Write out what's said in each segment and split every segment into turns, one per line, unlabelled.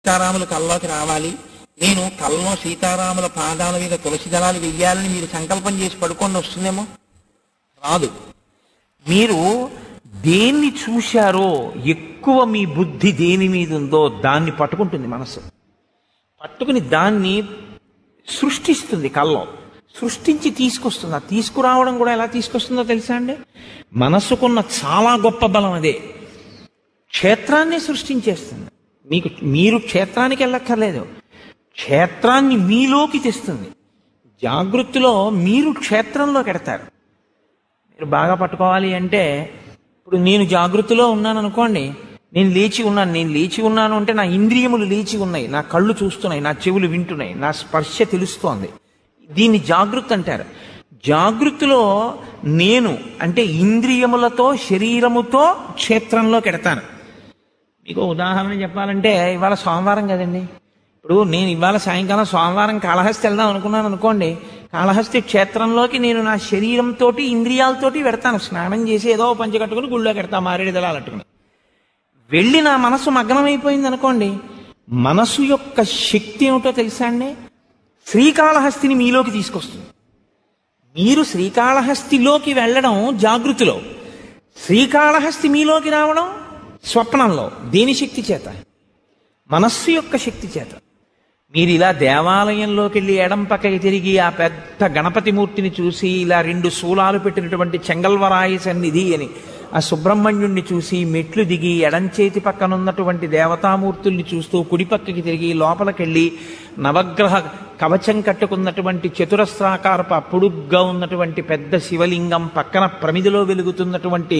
సీతారాములు కల్లోకి రావాలి నేను కల్లో సీతారాముల పాదాల మీద తులసి దళాలు వెయ్యాలని మీరు సంకల్పం చేసి పడుకొని వస్తుందేమో రాదు
మీరు దేన్ని చూశారో ఎక్కువ మీ బుద్ధి దేని మీద ఉందో దాన్ని పట్టుకుంటుంది మనసు పట్టుకుని దాన్ని సృష్టిస్తుంది కళ్ళం సృష్టించి తీసుకొస్తుంది ఆ తీసుకురావడం కూడా ఎలా తీసుకొస్తుందో తెలుసా అండి మనసుకున్న చాలా గొప్ప బలం అదే క్షేత్రాన్ని సృష్టించేస్తుంది మీకు మీరు క్షేత్రానికి వెళ్ళక్కర్లేదు క్షేత్రాన్ని మీలోకి తెస్తుంది జాగృతిలో మీరు క్షేత్రంలోకి ఎడతారు మీరు బాగా పట్టుకోవాలి అంటే ఇప్పుడు నేను జాగృతిలో ఉన్నాను అనుకోండి నేను లేచి ఉన్నాను నేను లేచి ఉన్నాను అంటే నా ఇంద్రియములు లేచి ఉన్నాయి నా కళ్ళు చూస్తున్నాయి నా చెవులు వింటున్నాయి నా స్పర్శ తెలుస్తోంది దీన్ని జాగృతి అంటారు జాగృతిలో నేను అంటే ఇంద్రియములతో శరీరముతో క్షేత్రంలోకి ఎడతాను మీకు ఉదాహరణ చెప్పాలంటే ఇవాళ సోమవారం కదండి ఇప్పుడు నేను ఇవాళ సాయంకాలం సోమవారం కాళహస్తి వెళ్దాం అనుకున్నాను అనుకోండి కాళహస్తి క్షేత్రంలోకి నేను నా శరీరంతో ఇంద్రియాలతోటి పెడతాను స్నానం చేసి ఏదో పంచ కట్టుకుని గుళ్ళోకి పెడతా మారేడు దళాలు అట్టుకుని వెళ్ళి నా మనసు మగ్నమైపోయింది అనుకోండి మనసు యొక్క శక్తి ఏమిటో తెలుసా అండి శ్రీకాళహస్తిని మీలోకి తీసుకొస్తుంది మీరు శ్రీకాళహస్తిలోకి వెళ్ళడం జాగృతిలో శ్రీకాళహస్తి మీలోకి రావడం స్వప్నంలో దేని శక్తి చేత మనస్సు యొక్క శక్తి చేత మీరు ఇలా దేవాలయంలోకి వెళ్ళి ఎడం పక్కకి తిరిగి ఆ పెద్ద గణపతి మూర్తిని చూసి ఇలా రెండు శూలాలు పెట్టినటువంటి చెంగల్వరాయి సన్నిధి అని ఆ సుబ్రహ్మణ్యుణ్ణి చూసి మెట్లు దిగి ఎడం చేతి పక్కన ఉన్నటువంటి దేవతామూర్తుల్ని చూస్తూ కుడి పక్కకి తిరిగి లోపలికెళ్ళి నవగ్రహ కవచం కట్టుకున్నటువంటి చతురస్రాకారపు పొడుగ్గా ఉన్నటువంటి పెద్ద శివలింగం పక్కన ప్రమిదిలో వెలుగుతున్నటువంటి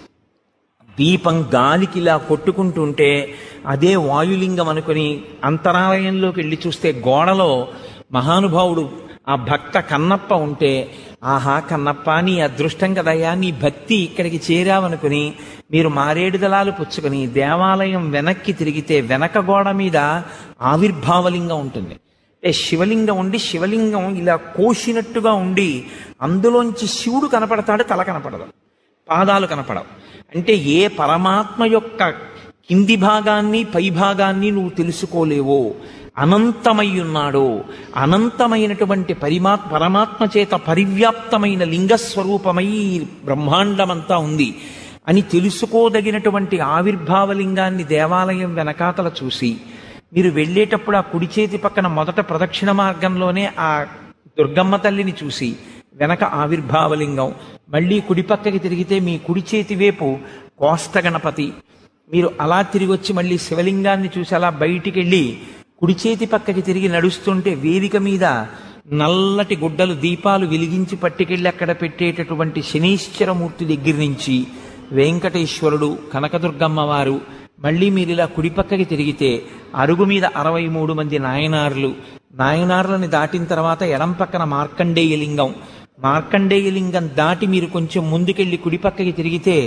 దీపం గాలికి ఇలా కొట్టుకుంటుంటే అదే వాయులింగం అనుకుని అంతరాలయంలోకి వెళ్ళి చూస్తే గోడలో మహానుభావుడు ఆ భక్త కన్నప్ప ఉంటే ఆహా కన్నప్ప నీ అదృష్టం కదయ్యా నీ భక్తి ఇక్కడికి చేరావనుకుని మీరు మారేడు దళాలు పుచ్చుకొని దేవాలయం వెనక్కి తిరిగితే వెనక గోడ మీద ఆవిర్భావలింగం ఉంటుంది అంటే శివలింగం ఉండి శివలింగం ఇలా కోసినట్టుగా ఉండి అందులోంచి శివుడు కనపడతాడు తల కనపడదు పాదాలు కనపడవు అంటే ఏ పరమాత్మ యొక్క కింది భాగాన్ని పై భాగాన్ని నువ్వు తెలుసుకోలేవో అనంతమై ఉన్నాడో అనంతమైనటువంటి పరిమా పరమాత్మ చేత పరివ్యాప్తమైన లింగస్వరూపమై ఈ బ్రహ్మాండమంతా ఉంది అని తెలుసుకోదగినటువంటి ఆవిర్భావలింగాన్ని దేవాలయం వెనకాతల చూసి మీరు వెళ్ళేటప్పుడు ఆ కుడి చేతి పక్కన మొదట ప్రదక్షిణ మార్గంలోనే ఆ దుర్గమ్మ తల్లిని చూసి వెనక ఆవిర్భావలింగం మళ్ళీ కుడి పక్కకి తిరిగితే మీ కుడి చేతి వైపు కోస్త గణపతి మీరు అలా తిరిగి వచ్చి మళ్ళీ శివలింగాన్ని చూసి అలా బయటికి వెళ్ళి కుడి చేతి పక్కకి తిరిగి నడుస్తుంటే వేదిక మీద నల్లటి గుడ్డలు దీపాలు వెలిగించి పట్టుకెళ్ళి అక్కడ పెట్టేటటువంటి శనీశ్వరమూర్తి దగ్గర నుంచి వెంకటేశ్వరుడు కనకదుర్గమ్మ వారు మళ్ళీ మీరు ఇలా కుడి పక్కకి తిరిగితే అరుగు మీద అరవై మూడు మంది నాయనార్లు నాయనార్లని దాటిన తర్వాత ఎడం పక్కన మార్కండేయ లింగం మార్కండేయ లింగం దాటి మీరు కొంచెం ముందుకెళ్ళి కుడి పక్కకి తిరిగితే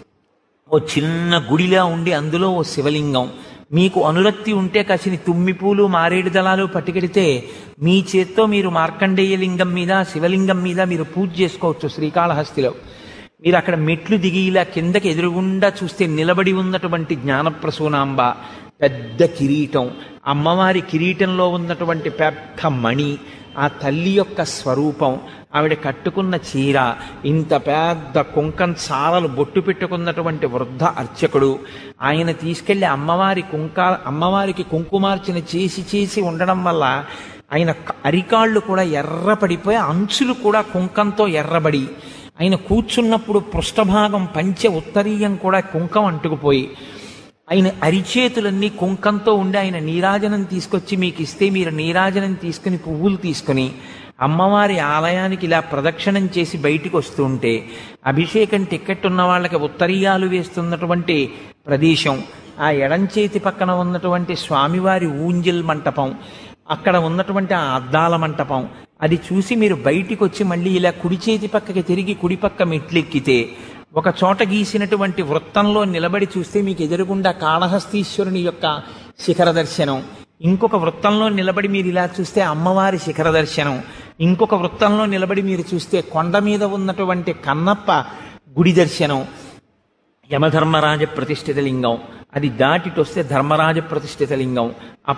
ఓ చిన్న గుడిలా ఉండి అందులో ఓ శివలింగం మీకు అనురక్తి ఉంటే కసిని తుమ్మి పూలు మారేడు దళాలు పట్టుకెడితే మీ చేత్తో మీరు మార్కండేయ లింగం మీద శివలింగం మీద మీరు పూజ చేసుకోవచ్చు శ్రీకాళహస్తిలో మీరు అక్కడ మెట్లు దిగి ఇలా కిందకి ఎదురుగుండా చూస్తే నిలబడి ఉన్నటువంటి జ్ఞానప్రసూనాంబ పెద్ద కిరీటం అమ్మవారి కిరీటంలో ఉన్నటువంటి పెద్ద మణి ఆ తల్లి యొక్క స్వరూపం ఆవిడ కట్టుకున్న చీర ఇంత పెద్ద కుంకం చారలు బొట్టు పెట్టుకున్నటువంటి వృద్ధ అర్చకుడు ఆయన తీసుకెళ్లి అమ్మవారి కుంక అమ్మవారికి కుంకుమార్చన చేసి చేసి ఉండడం వల్ల ఆయన అరికాళ్ళు కూడా ఎర్రపడిపోయి అంచులు కూడా కుంకంతో ఎర్రబడి ఆయన కూర్చున్నప్పుడు పృష్ఠభాగం పంచె ఉత్తరీయం కూడా కుంకం అంటుకుపోయి ఆయన అరిచేతులన్నీ కుంకంతో ఉండి ఆయన నీరాజనం తీసుకొచ్చి మీకు ఇస్తే మీరు నీరాజనం తీసుకుని పువ్వులు తీసుకుని అమ్మవారి ఆలయానికి ఇలా ప్రదక్షిణం చేసి బయటికి వస్తూ ఉంటే అభిషేకం టికెట్ ఉన్న వాళ్ళకి ఉత్తరీయాలు వేస్తున్నటువంటి ప్రదేశం ఆ ఎడం చేతి పక్కన ఉన్నటువంటి స్వామివారి ఊంజల్ మంటపం అక్కడ ఉన్నటువంటి ఆ అద్దాల మంటపం అది చూసి మీరు బయటికి వచ్చి మళ్ళీ ఇలా కుడి చేతి పక్కకి తిరిగి కుడి పక్క మెట్లెక్కితే ఒక చోట గీసినటువంటి వృత్తంలో నిలబడి చూస్తే మీకు ఎదురుగుండా కాళహస్తీశ్వరుని యొక్క శిఖర దర్శనం ఇంకొక వృత్తంలో నిలబడి మీరు ఇలా చూస్తే అమ్మవారి శిఖర దర్శనం ఇంకొక వృత్తంలో నిలబడి మీరు చూస్తే కొండ మీద ఉన్నటువంటి కన్నప్ప గుడి దర్శనం యమధర్మరాజ ప్రతిష్ఠిత లింగం అది దాటిటొస్తే ధర్మరాజ ప్రతిష్ఠిత లింగం ఆ